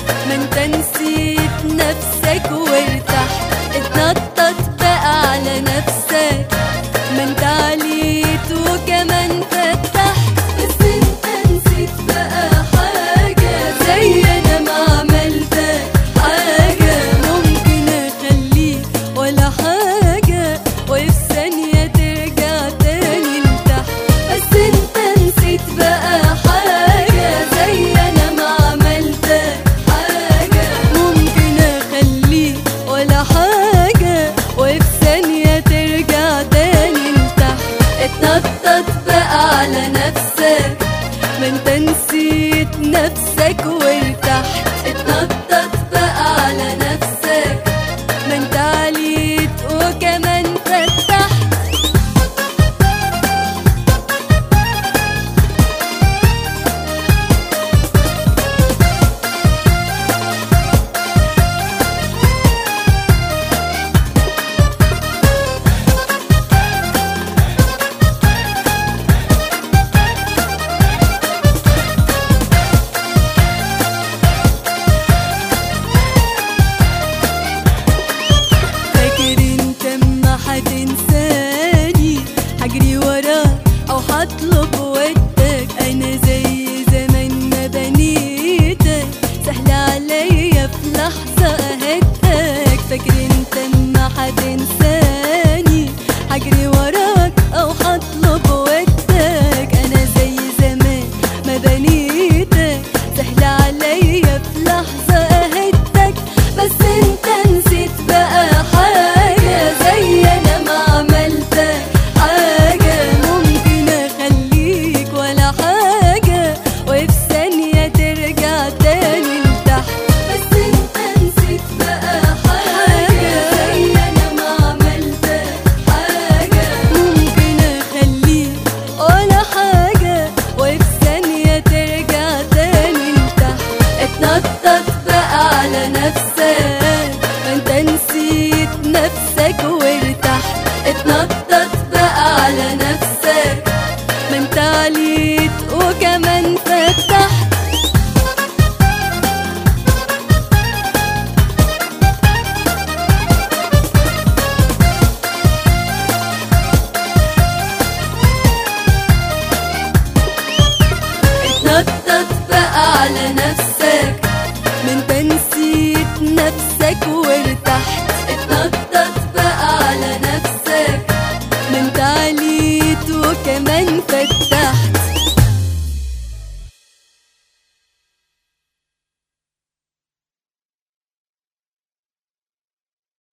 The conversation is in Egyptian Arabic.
ما انت نسيت نفسك وارتحت اتنطط بقى على نفسك ما انت عليت وكمان فتحت بس انت نسيت بقى حاجة زي انا ما عملتك حاجة ممكن اخليك ولا حاجة وفي ثانية ترجع تاني لتحت بس انت نسيت بقى حاجة زي انا ما عملتك حاجة ممكن اخليك ولا حاجة وفي ثانية ترجع تاني لتحت اتنطط بقى على نفسك ما انت نسيت نفسك وارتحت اتنطط بقى على نفسك ما انت عليت وكمان فتحت فاكر انت اما هتنساني هجري وراك او هطلب ودك انا زي زمان ما بنيتك سهل عليا في لحظة اهدك فاكر انت اما هتنساني هجري وراك او هطلب ودك انا زي زمان ما بنيتك سهل عليا في لحظة اهدك بس انت نسيت بقى حاجة زي انا ما عملتك حاجة ممكن اخليك ولا حاجة وفي ثانية ترجع تاني لتحت بس انت نسيت بقى حاجة زي انا ما عملتك حاجة ممكن اخليك ولا حاجة وفي ثانية ترجع تاني لتحت اتنطط بقى على نفسك ما انت نسيت نفسك وارتحت اتنطط بقى على نفسك ما انت عليت وكمان فتحت اتنطط بقى على نفسك ما انت نسيت نفسك